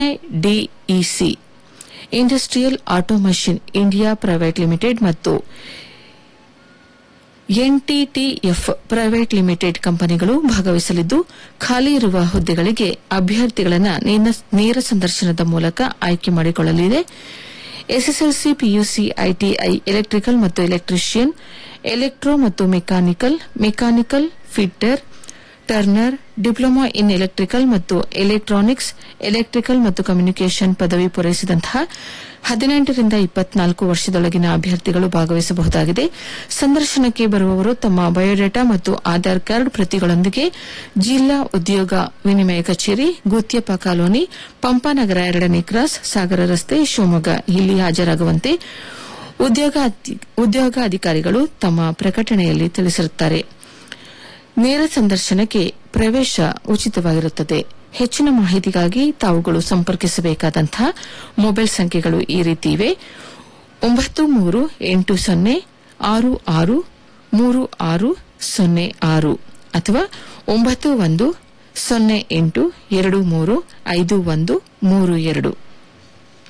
ಡಿಇಸಿ industrial automation India private limited ಮತ್ತು NTTF private limited ಕಂಪನಿಗಳು ಭಾಗವಹಿಸಲಿದ್ದು ಖಾಲಿ ಇರುವ ಹುದ್ದೆಗಳಿಗೆ ಅಭ್ಯರ್ಥಿಗಳನ್ನು ನೇರ ಸಂದರ್ಶನದ ಮೂಲಕ ಆಯ್ಕೆ ಮಾಡಿಕೊಳ್ಳಲಿದೆ ಎಸ್ಎಸ್ಎಲ್ಸಿ ಪಿಯುಸಿ ಐಟಿಐ ಎಲೆಕ್ಟ್ರಿಕಲ್ ಮತ್ತು ಎಲೆಕ್ಟ್ರಿಷಿಯನ್ ಎಲೆಕ್ಟ್ರೋ ಮತ್ತು mechanical mechanical fitter turner diploma in electrical ಮತ್ತು ಎಲೆಕ್ಟ್ರಾನಿಕ್ಸ್ ಎಲೆಕ್ಟ್ರಿಕಲ್ ಮತ್ತು ಕಮ್ಯುನಿಕೇಷನ್ ಪದವಿ ಪೂರೈಸಿದಂತಹ ಹದಿನೆಂಟರಿಂದ ಇಪ್ಪತ್ನಾಲ್ಕು ವರ್ಷದೊಳಗಿನ ಅಭ್ಯರ್ಥಿಗಳು ಭಾಗವಹಿಸಬಹುದಾಗಿದೆ ಸಂದರ್ಶನಕ್ಕೆ ಬರುವವರು ತಮ್ಮ ಬಯೋಡೇಟಾ ಮತ್ತು ಆಧಾರ್ ಕಾರ್ಡ್ ಪ್ರತಿಗಳೊಂದಿಗೆ ಜಿಲ್ಲಾ ಉದ್ಯೋಗ ವಿನಿಮಯ ಕಚೇರಿ ಗುತ್ಯಪ್ಪ ಕಾಲೋನಿ ಪಂಪಾನಗರ ಎರಡನೇ ಕ್ರಾಸ್ ಸಾಗರ ರಸ್ತೆ ಶಿವಮೊಗ್ಗ ಇಲ್ಲಿ ಹಾಜರಾಗುವಂತೆ ಉದ್ಯೋಗಾಧಿಕಾರಿಗಳು ತಮ್ಮ ಪ್ರಕಟಣೆಯಲ್ಲಿ ತಿಳಿಸಿರುತ್ತಾರೆ ನೇರ ಸಂದರ್ಶನಕ್ಕೆ ಪ್ರವೇಶ ಉಚಿತವಾಗಿರುತ್ತದೆ ಹೆಚ್ಚಿನ ಮಾಹಿತಿಗಾಗಿ ತಾವುಗಳು ಸಂಪರ್ಕಿಸಬೇಕಾದಂತಹ ಮೊಬೈಲ್ ಸಂಖ್ಯೆಗಳು ಈ ರೀತಿ ಇವೆ ಒಂಬತ್ತು ಮೂರು ಎಂಟು ಸೊನ್ನೆ ಆರು ಆರು ಮೂರು ಆರು ಸೊನ್ನೆ ಆರು ಅಥವಾ ಒಂಬತ್ತು ಒಂದು ಸೊನ್ನೆ ಎಂಟು ಎರಡು ಮೂರು ಐದು ಒಂದು ಮೂರು ಎರಡು